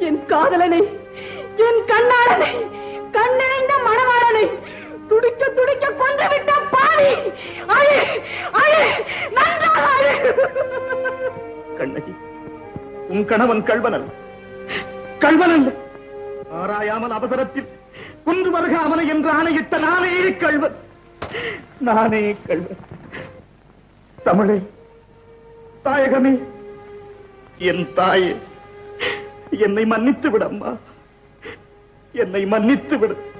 என் காதலனை என் கண்ணாளனை கண்ணிறைந்த மணவாளனை துடிக்க துடிக்க கொன்று விட்ட பாவி அழு அழு நன்றாக அழு கண்ணகி உன் கணவன் கள்வனல் கள்வனல் ஆராயாமல் அவசரத்தில் குன்று வருக அவனை என்று ஆணையிட்ட நானே கள்வன் நானே கள்வன் தமிழே தாயகமே என் தாயே என்னை மன்னித்து விடம்மா என்னை மன்னித்து விடு